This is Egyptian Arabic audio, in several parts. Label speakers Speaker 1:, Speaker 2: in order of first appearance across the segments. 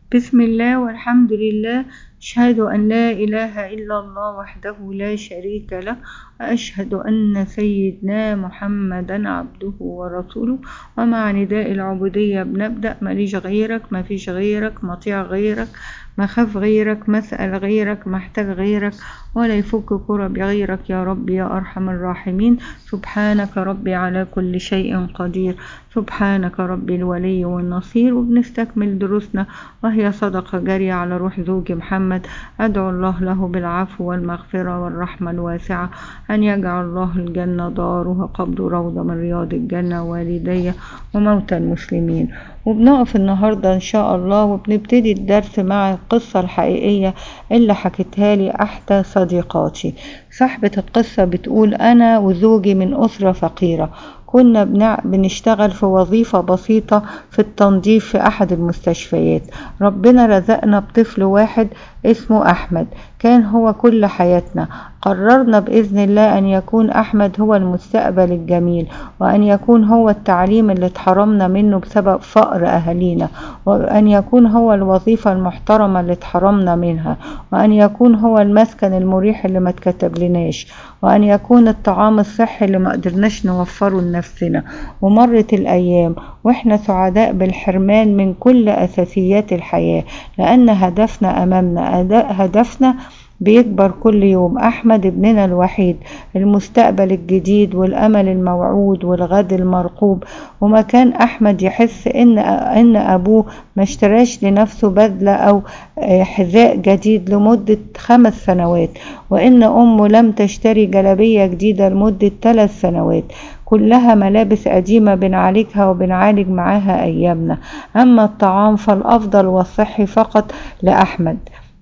Speaker 1: بسم الله والحمد لله أشهد أن لا إله إلا الله وحده لا شريك له وأشهد أن سيدنا محمدا عبده ورسوله ومع نداء العبودية بنبدأ ماليش غيرك ما فيش غيرك مطيع غيرك ما خاف غيرك مسأل غيرك محتاج غيرك ولا يفك كرب غيرك يا رب يا أرحم الراحمين سبحانك ربي على كل شيء قدير سبحانك ربي الولي والنصير وبنستكمل دروسنا وهي صدقة جارية على روح زوجي محمد أدعو الله له بالعفو والمغفرة والرحمة الواسعة أن يجعل الله الجنة داره وقبره روضة من رياض الجنة والدي وموتى المسلمين وبنقف النهاردة إن شاء الله وبنبتدي الدرس مع القصة الحقيقية اللي حكتها لي أحدى صديقاتي صاحبة القصة بتقول أنا وزوجي من أسرة فقيرة كنا بنع... بنشتغل في وظيفة بسيطة في التنظيف في أحد المستشفيات ربنا رزقنا بطفل واحد اسمه أحمد كان هو كل حياتنا قررنا بإذن الله أن يكون أحمد هو المستقبل الجميل وأن يكون هو التعليم اللي اتحرمنا منه بسبب فقر أهالينا وأن يكون هو الوظيفة المحترمة اللي اتحرمنا منها وأن يكون هو المسكن المريح اللي ما اتكتب لناش وأن يكون الطعام الصحي اللي ما قدرناش نوفره لنفسنا ومرت الأيام وإحنا سعداء بالحرمان من كل أساسيات الحياة لأن هدفنا أمامنا هدفنا بيكبر كل يوم أحمد ابننا الوحيد المستقبل الجديد والأمل الموعود والغد المرقوب وما كان أحمد يحس إن إن أبوه ما اشتراش لنفسه بدلة أو حذاء جديد لمدة خمس سنوات وإن أمه لم تشتري جلبية جديدة لمدة ثلاث سنوات كلها ملابس قديمة بنعالجها وبنعالج معاها أيامنا أما الطعام فالأفضل والصحي فقط لأحمد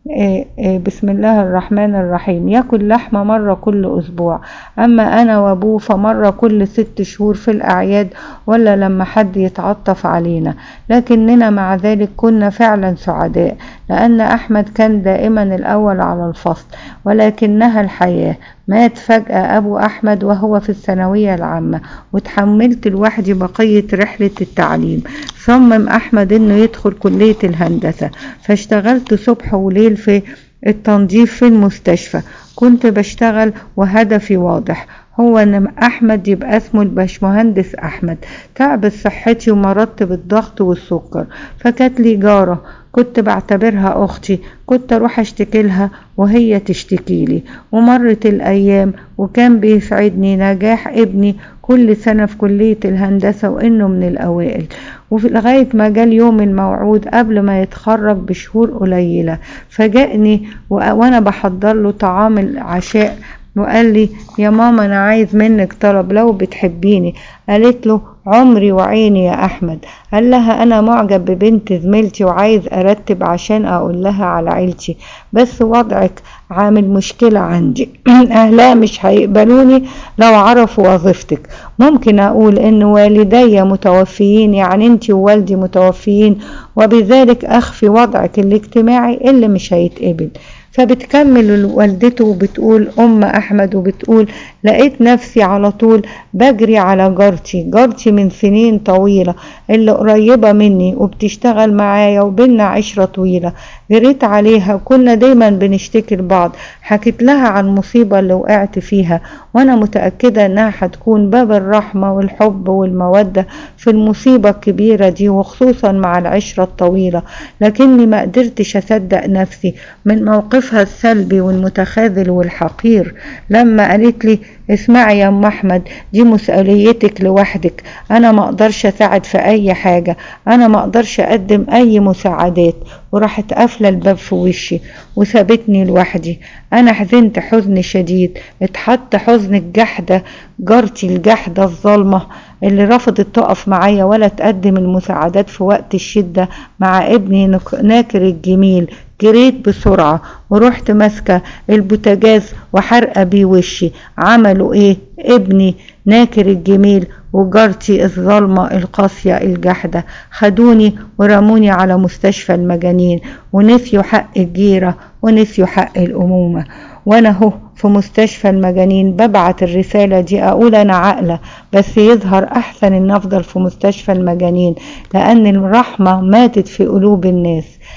Speaker 1: بسم الله الرحمن الرحيم ياكل لحمة مرة كل أسبوع أما أنا وأبوه فمرة كل ست شهور في الأعياد ولا لما حد يتعطف علينا لكننا مع ذلك كنا فعلا سعداء لأن أحمد كان دائما الأول على الفصل ولكنها الحياة مات فجأة أبو أحمد وهو في الثانوية العامة وتحملت لوحدي بقية رحلة التعليم صمم أحمد إنه يدخل كلية الهندسة فاشتغلت صبح وليل في التنظيف في المستشفى كنت بشتغل وهدفي واضح هو ان احمد يبقى اسمه الباشمهندس احمد تعب صحتي ومرضت بالضغط والسكر فكانت لي جاره كنت بعتبرها اختي كنت اروح اشتكي لها وهي تشتكي لي ومرت الايام وكان بيسعدني نجاح ابني كل سنة في كلية الهندسة وإنه من الأوائل وفي لغاية ما جاء اليوم الموعود قبل ما يتخرج بشهور قليلة فجأني وأنا بحضر له طعام العشاء وقال لي يا ماما أنا عايز منك طلب لو بتحبيني قالت له عمري وعيني يا أحمد قال لها أنا معجب ببنت زميلتي وعايز أرتب عشان أقول لها على عيلتي بس وضعك عامل مشكلة عندي أهلها مش هيقبلوني لو عرفوا وظيفتك ممكن أقول إن والدي متوفيين يعني أنت ووالدي متوفيين وبذلك أخفي وضعك الاجتماعي اللي مش هيتقبل فبتكمل والدته وبتقول أم أحمد وبتقول لقيت نفسي على طول بجري على جارتي جارتي من سنين طويلة اللي قريبة مني وبتشتغل معايا وبينا عشرة طويلة جريت عليها وكنا دايما بنشتكي لبعض حكيت لها عن المصيبة اللي وقعت فيها وانا متأكدة انها هتكون باب الرحمة والحب والمودة في المصيبة الكبيرة دي وخصوصا مع العشرة الطويلة لكني ما قدرتش اصدق نفسي من موقفها السلبي والمتخاذل والحقير لما قالت لي اسمعي يا ام احمد دي مسؤوليتك لوحدك انا ما اقدرش اساعد في اي حاجه انا ما اقدرش اقدم اي مساعدات وراحت قافله الباب في وشي وسابتني لوحدي انا حزنت حزن شديد اتحط حزن الجحده جارتي الجحده الظالمه اللي رفضت تقف معايا ولا تقدم المساعدات في وقت الشده مع ابني ناكر الجميل جريت بسرعة ورحت ماسكة البوتاجاز وحرقة بيه وشي عملوا ايه ابني ناكر الجميل وجارتي الظالمة القاسية الجحدة خدوني ورموني على مستشفى المجانين ونسيوا حق الجيرة ونسيوا حق الأمومة وانا اهو في مستشفى المجانين ببعت الرسالة دي أقول أنا عاقلة بس يظهر أحسن إن أفضل في مستشفى المجانين لأن الرحمة ماتت في قلوب الناس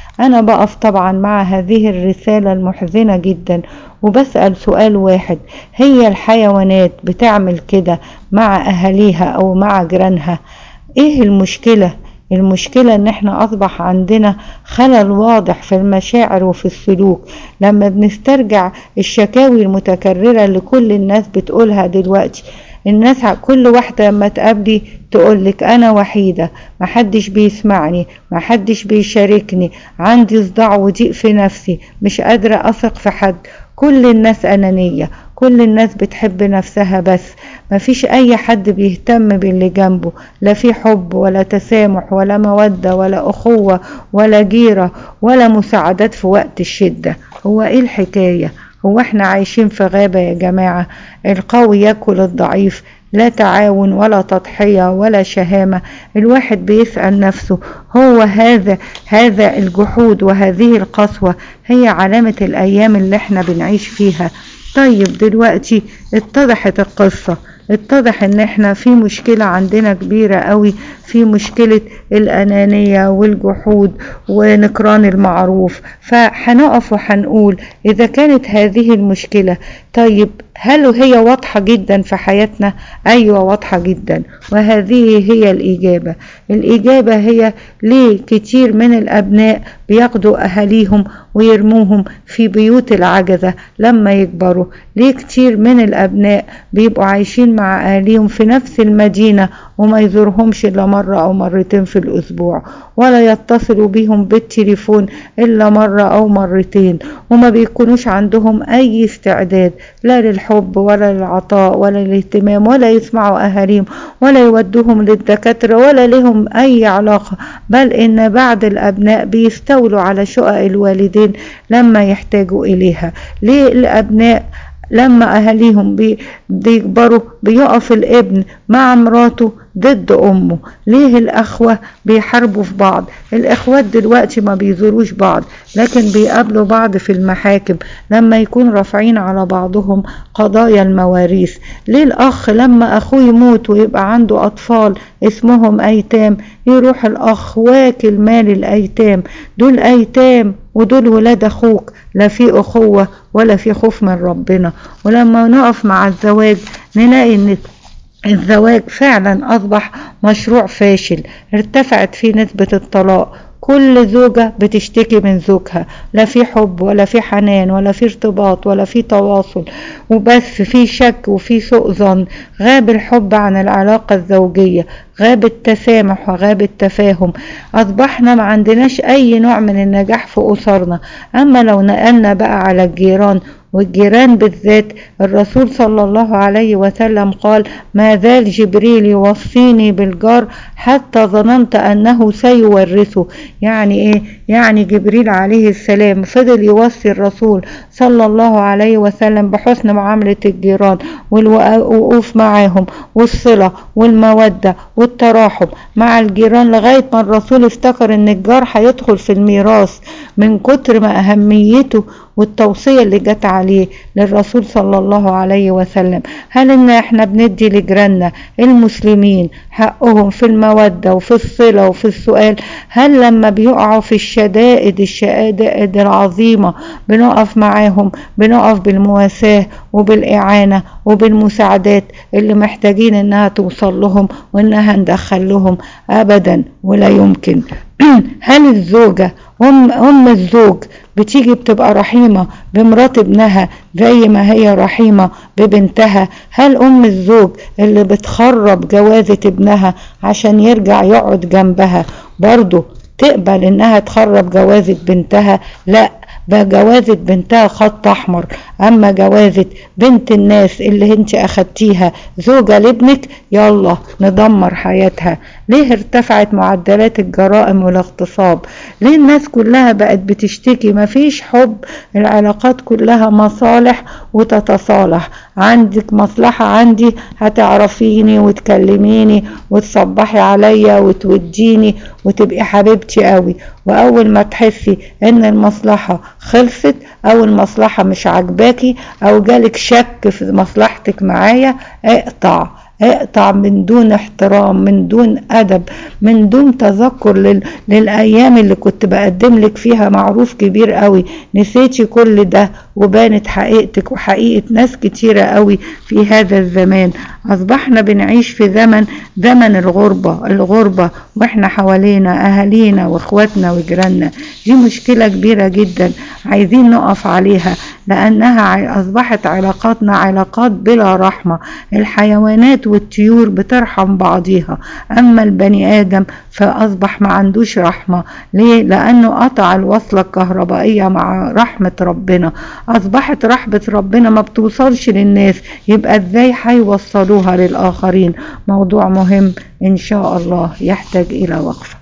Speaker 1: أنا بقف طبعا مع هذه الرسالة المحزنة جدا وبسأل سؤال واحد هي الحيوانات بتعمل كده مع أهاليها أو مع جيرانها إيه المشكلة؟ المشكلة ان احنا اصبح عندنا خلل واضح في المشاعر وفي السلوك لما بنسترجع الشكاوي المتكررة اللي كل الناس بتقولها دلوقتي الناس كل واحدة لما تقابلي تقولك أنا وحيدة محدش بيسمعني محدش بيشاركني عندي صداع وضيق في نفسي مش قادرة أثق في حد كل الناس أنانية كل الناس بتحب نفسها بس مفيش أي حد بيهتم باللي جنبه لا في حب ولا تسامح ولا مودة ولا أخوة ولا جيرة ولا مساعدات في وقت الشدة هو إيه الحكاية هو احنا عايشين في غابة يا جماعة القوي ياكل الضعيف لا تعاون ولا تضحية ولا شهامة الواحد بيسأل نفسه هو هذا هذا الجحود وهذه القسوة هي علامة الأيام اللي احنا بنعيش فيها طيب دلوقتي اتضحت القصة اتضح ان احنا في مشكلة عندنا كبيرة قوي في مشكلة الأنانية والجحود ونكران المعروف فهنقف وهنقول إذا كانت هذه المشكلة طيب هل هي واضحة جدا في حياتنا؟ أيوة واضحة جدا وهذه هي الإجابة الإجابة هي ليه كتير من الأبناء بياخدوا أهاليهم ويرموهم في بيوت العجزة لما يكبروا ليه كتير من الأبناء بيبقوا عايشين مع أهاليهم في نفس المدينة وما يزورهمش إلا مرة أو مرتين في الأسبوع ولا يتصلوا بيهم بالتليفون إلا مرة أو مرتين وما بيكونوش عندهم أي استعداد لا للحب ولا للعطاء ولا للاهتمام ولا يسمعوا أهاليهم ولا يودوهم للدكاترة ولا لهم أي علاقة بل إن بعض الأبناء بيستولوا على شقق الوالدين لما يحتاجوا إليها ليه الأبناء لما أهاليهم بي بيكبروا بيقف الابن مع مراته ضد أمه ليه الأخوة بيحاربوا في بعض الإخوات دلوقتي ما بيزوروش بعض لكن بيقابلوا بعض في المحاكم لما يكون رافعين على بعضهم قضايا المواريث ليه الأخ لما أخوه يموت ويبقى عنده أطفال اسمهم أيتام يروح الأخ واكل مال الأيتام دول أيتام ودول ولاد أخوك لا في أخوة ولا في خوف من ربنا ولما نقف مع الزواج نلاقي ان الزواج فعلا أصبح مشروع فاشل ارتفعت فيه نسبة الطلاق كل زوجة بتشتكي من زوجها لا في حب ولا في حنان ولا في ارتباط ولا في تواصل وبس في شك وفي سوء ظن غاب الحب عن العلاقة الزوجية غاب التسامح وغاب التفاهم أصبحنا ما عندناش أي نوع من النجاح في أسرنا أما لو نقلنا بقى على الجيران والجيران بالذات الرسول صلى الله عليه وسلم قال ما زال جبريل يوصيني بالجار حتى ظننت أنه سيورثه يعني إيه؟ يعني جبريل عليه السلام فضل يوصي الرسول صلى الله عليه وسلم بحسن معاملة الجيران والوقوف معاهم والصلة والمودة والتراحم مع الجيران لغاية ما الرسول افتكر ان الجار هيدخل في الميراث من كتر ما أهميته والتوصية اللي جت عليه للرسول صلى الله عليه وسلم هل ان احنا بندي لجيراننا المسلمين حقهم في المودة وفي الصلة وفي السؤال هل لما بيقعوا في الشدائد الشدائد العظيمة بنقف معاهم بنقف بالمواساة وبالإعانة وبالمساعدات اللي محتاجين انها توصل لهم وانها ندخل لهم ابدا ولا يمكن هل الزوجة أم, أم الزوج بتيجي بتبقى رحيمة بمرات ابنها زي ما هي رحيمة ببنتها هل أم الزوج اللي بتخرب جوازة ابنها عشان يرجع يقعد جنبها برضه تقبل انها تخرب جوازة بنتها لا بقى جوازة بنتها خط احمر اما جوازة بنت الناس اللي انت اخدتيها زوجة لابنك يلا ندمر حياتها ليه ارتفعت معدلات الجرائم والاغتصاب ليه الناس كلها بقت بتشتكي مفيش حب العلاقات كلها مصالح وتتصالح عندك مصلحة عندي هتعرفيني وتكلميني وتصبحي عليا وتوديني وتبقي حبيبتي قوي واول ما تحسي ان المصلحة خلصت او المصلحة مش عاجباكي او جالك شك في مصلحتك معايا اقطع اقطع من دون احترام من دون ادب من دون تذكر لل... للايام اللي كنت بقدم لك فيها معروف كبير قوي نسيتي كل ده وبانت حقيقتك وحقيقة ناس كتيرة قوي في هذا الزمان اصبحنا بنعيش في زمن زمن الغربة الغربة واحنا حوالينا اهالينا واخواتنا وجيراننا دي مشكلة كبيرة جدا عايزين نقف عليها لانها اصبحت علاقاتنا علاقات بلا رحمة الحيوانات والطيور بترحم بعضيها اما البني ادم فاصبح ما عندوش رحمة ليه لانه قطع الوصلة الكهربائية مع رحمة ربنا اصبحت رحمة ربنا ما بتوصلش للناس يبقى ازاي هيوصلوها للاخرين موضوع مهم ان شاء الله يحتاج الى وقفه